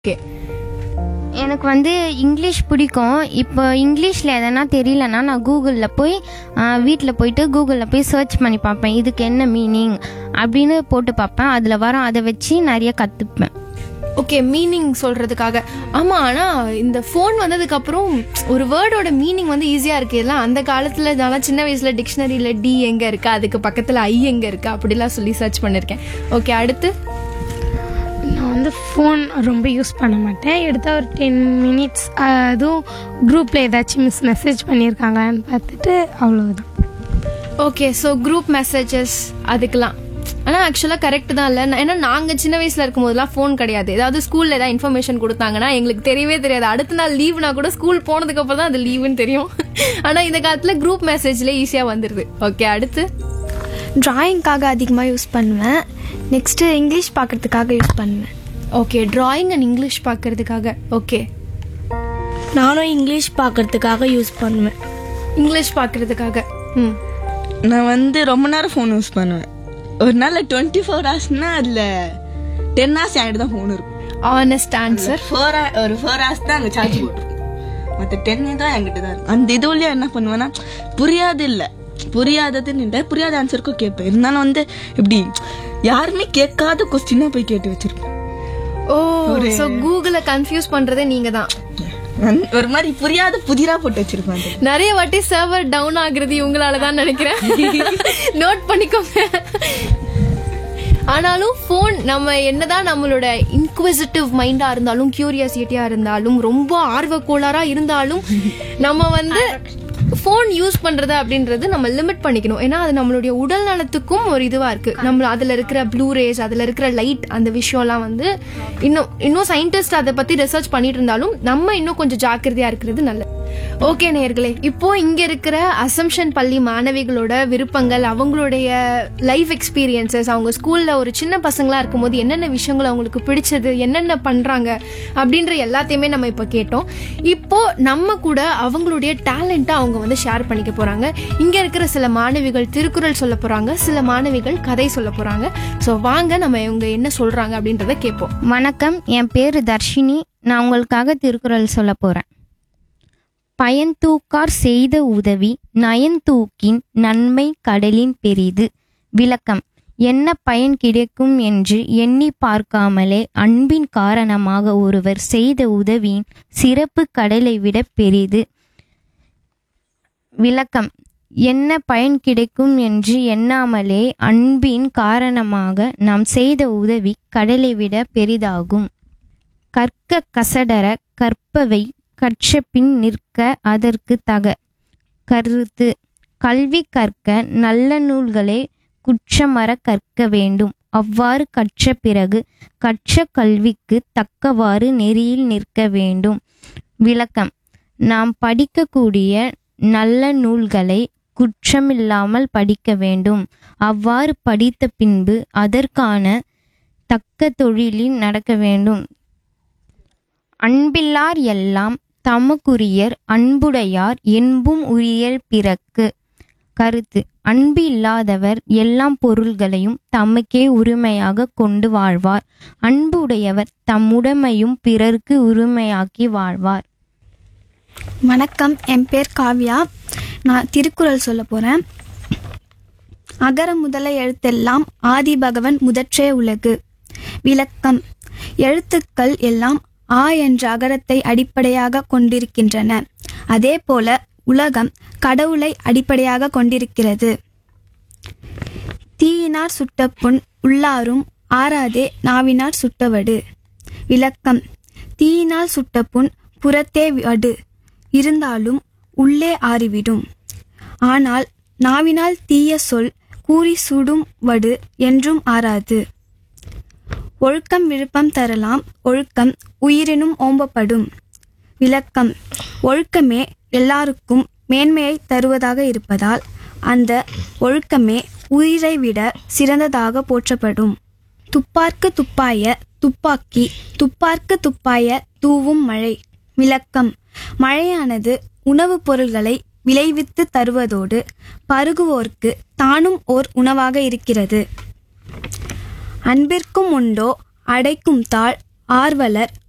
Okay எனக்கு வந்து English பிடிக்கும் இப்போ இங்கிலீஷில் எதனா தெரியலனா நான் கூகுளில் போய் வீட்டில் போயிட்டு கூகுளில் போய் சர்ச் பண்ணி பார்ப்பேன் இதுக்கு என்ன மீனிங் அப்படின்னு போட்டு பார்ப்பேன் அதில் வர அதை வச்சு நிறைய கற்றுப்பேன் ஓகே மீனிங் சொல்றதுக்காக ஆமா ஆனா இந்த ஃபோன் வந்ததுக்கு அப்புறம் ஒரு வேர்டோட மீனிங் வந்து ஈஸியா இருக்கு இதெல்லாம் அந்த காலத்துல நான் சின்ன வயசுல டிக்ஷனரியில டி எங்க இருக்கு அதுக்கு பக்கத்துல ஐ எங்க இருக்கு அப்படிலாம் சொல்லி சர்ச் பண்ணிருக்கேன் ஓகே அடுத்து நான் வந்து ஃபோன் ரொம்ப யூஸ் பண்ண மாட்டேன் எடுத்தால் ஒரு டென் மினிட்ஸ் அதுவும் குரூப்பில் ஏதாச்சும் மிஸ் மெசேஜ் பண்ணியிருக்காங்களான்னு பார்த்துட்டு அவ்வளவுதான் ஓகே ஸோ குரூப் மெசேஜஸ் அதுக்கெல்லாம் ஆனால் ஆக்சுவலாக கரெக்ட் தான் இல்லை ஏன்னா நாங்கள் சின்ன வயசில் இருக்கும் போதெல்லாம் ஃபோன் கிடையாது ஏதாவது ஸ்கூலில் ஏதாவது இன்ஃபர்மேஷன் கொடுத்தாங்கன்னா எங்களுக்கு தெரியவே தெரியாது அடுத்த நாள் லீவ்னா கூட ஸ்கூல் போனதுக்கு அப்புறம் தான் அது லீவுன்னு தெரியும் ஆனால் இந்த காலத்தில் குரூப் மெசேஜ்ல ஈஸியாக வந்துடுது ஓகே அடுத்து ட்ராயிங்க்காக அதிகமாக யூஸ் பண்ணுவேன் நெக்ஸ்ட்டு இங்கிலீஷ் பார்க்கறதுக்காக யூஸ் பண்ணுவேன் ஓகே டிராயிங் அண்ட் இங்கிலீஷ் பார்க்கறதுக்காக ஓகே நானும் இங்கிலீஷ் பார்க்கறதுக்காக யூஸ் பண்ணுவேன் இங்கிலீஷ் பார்க்கறதுக்காக ம் நான் வந்து ரொம்ப நேரம் ஃபோன் யூஸ் பண்ணுவேன் ஒரு நாள் டுவெண்ட்டி ஃபோர் ஹவர்ஸ்னா அதில் டென் ஹவர்ஸ் என்கிட்ட தான் ஃபோன் இருக்கும் ஆனஸ்ட் ஆன்சர் ஃபோர் ஒரு ஃபோர் ஹவர்ஸ் தான் அங்கே சார்ஜ் போட்டுருக்கும் மற்ற டென் தான் என்கிட்ட தான் இருக்கும் அந்த இதுவுலயே என்ன பண்ணுவேன்னா புரியாது இல்லை புரியாததுன்னு இல்லை புரியாத ஆன்சருக்கும் கேட்பேன் இருந்தாலும் வந்து இப்படி யாருமே கேட்காத கொஸ்டினா போய் கேட்டு வச்சிருப்பேன் ஓ ஸோ கூகுளை கன்ஃபியூஸ் பண்றதே நீங்க தான் அந்த- ஒரு மாதிரி புரியாத புதிரா போட்டு வச்சிருப்பேன் அதுல. நிறைய வாட்டி சர்வர் டவுன் ஆகுறது இவங்களால தான் நினைக்கிறேன் நோட் பண்ணிக்கோங்க ஆனாலும் ஃபோன் நம்ம என்னதான் நம்மளோட இன்குவிசிட்டிவ் மைண்டா இருந்தாலும் கியூரியாசிட்டியா இருந்தாலும் ரொம்ப ஆர்வக்கோளாரா இருந்தாலும் நம்ம வந்து ஃபோன் யூஸ் பண்றது அப்படின்றது நம்ம லிமிட் பண்ணிக்கணும் ஏன்னா அது நம்மளுடைய உடல் நலத்துக்கும் ஒரு இதுவா இருக்கு நம்ம அதுல இருக்கிற ப்ளூ ரேஸ் அதுல இருக்கிற லைட் அந்த விஷயம்லாம் வந்து இன்னும் இன்னும் சயின்டிஸ்ட் அதை பத்தி ரிசர்ச் பண்ணிட்டு இருந்தாலும் நம்ம இன்னும் கொஞ்சம் ஜாக்கிரதையா இருக்கிறது நல்லது ஓகே நேயர்களே இப்போ இங்க இருக்கிற அசம்ஷன் பள்ளி மாணவிகளோட விருப்பங்கள் அவங்களுடைய லைஃப் எக்ஸ்பீரியன்சஸ் அவங்க ஸ்கூல்ல ஒரு சின்ன பசங்களா இருக்கும்போது என்னென்ன விஷயங்கள் அவங்களுக்கு பிடிச்சது என்னென்ன பண்றாங்க அப்படின்ற எல்லாத்தையுமே நம்ம இப்போ கேட்டோம் இப்போ நம்ம கூட அவங்களுடைய டேலண்ட்டை அவங்க வந்து ஷேர் பண்ணிக்க போறாங்க இங்க இருக்கிற சில மாணவிகள் திருக்குறள் சொல்ல போறாங்க சில மாணவிகள் கதை சொல்ல போறாங்க ஸோ வாங்க நம்ம இவங்க என்ன சொல்றாங்க அப்படின்றத கேட்போம் வணக்கம் என் பேர் தர்ஷினி நான் உங்களுக்காக திருக்குறள் சொல்ல போகிறேன் பயன்தூக்கார் செய்த உதவி நயன்தூக்கின் நன்மை கடலின் பெரிது விளக்கம் என்ன பயன் கிடைக்கும் என்று எண்ணி பார்க்காமலே அன்பின் காரணமாக ஒருவர் செய்த உதவியின் சிறப்பு கடலை விட பெரிது விளக்கம் என்ன பயன் கிடைக்கும் என்று எண்ணாமலே அன்பின் காரணமாக நாம் செய்த உதவி கடலை விட பெரிதாகும் கற்க கசடர கற்பவை கற்ற பின் நிற்க அதற்கு தக கருத்து கல்வி கற்க நல்ல நூல்களை குற்றமற கற்க வேண்டும் அவ்வாறு கற்ற பிறகு கற்ற கல்விக்கு தக்கவாறு நெறியில் நிற்க வேண்டும் விளக்கம் நாம் படிக்கக்கூடிய நல்ல நூல்களை குற்றமில்லாமல் படிக்க வேண்டும் அவ்வாறு படித்த பின்பு அதற்கான தக்க தொழிலில் நடக்க வேண்டும் அன்பில்லார் எல்லாம் தமக்குரியர் அன்புடையார் என்பும் உரியர் பிறக்கு கருத்து அன்பு இல்லாதவர் எல்லாம் பொருள்களையும் தமக்கே உரிமையாக கொண்டு வாழ்வார் அன்பு உடையவர் தம் உடைமையும் பிறர்க்கு உரிமையாக்கி வாழ்வார் வணக்கம் என் பேர் காவ்யா நான் திருக்குறள் சொல்ல போகிறேன் அகர முதல எழுத்தெல்லாம் ஆதி பகவன் முதற்றே உலகு விளக்கம் எழுத்துக்கள் எல்லாம் ஆ என்ற அகரத்தை அடிப்படையாக கொண்டிருக்கின்றன அதேபோல உலகம் கடவுளை அடிப்படையாக கொண்டிருக்கிறது தீயினார் சுட்ட புண் உள்ளாரும் ஆறாதே நாவினார் சுட்டவடு விளக்கம் தீயினால் சுட்ட புண் புறத்தே வடு இருந்தாலும் உள்ளே ஆறிவிடும் ஆனால் நாவினால் தீய சொல் கூறி சுடும் வடு என்றும் ஆறாது ஒழுக்கம் விழுப்பம் தரலாம் ஒழுக்கம் உயிரினும் ஓம்பப்படும் விளக்கம் ஒழுக்கமே எல்லாருக்கும் மேன்மையை தருவதாக இருப்பதால் அந்த ஒழுக்கமே உயிரை விட சிறந்ததாக போற்றப்படும் துப்பார்க்கு துப்பாய துப்பாக்கி துப்பார்க்கு துப்பாய தூவும் மழை விளக்கம் மழையானது உணவுப் பொருள்களை விளைவித்து தருவதோடு பருகுவோர்க்கு தானும் ஓர் உணவாக இருக்கிறது அன்பிற்கும் உண்டோ அடைக்கும் தாழ் ஆர்வலர்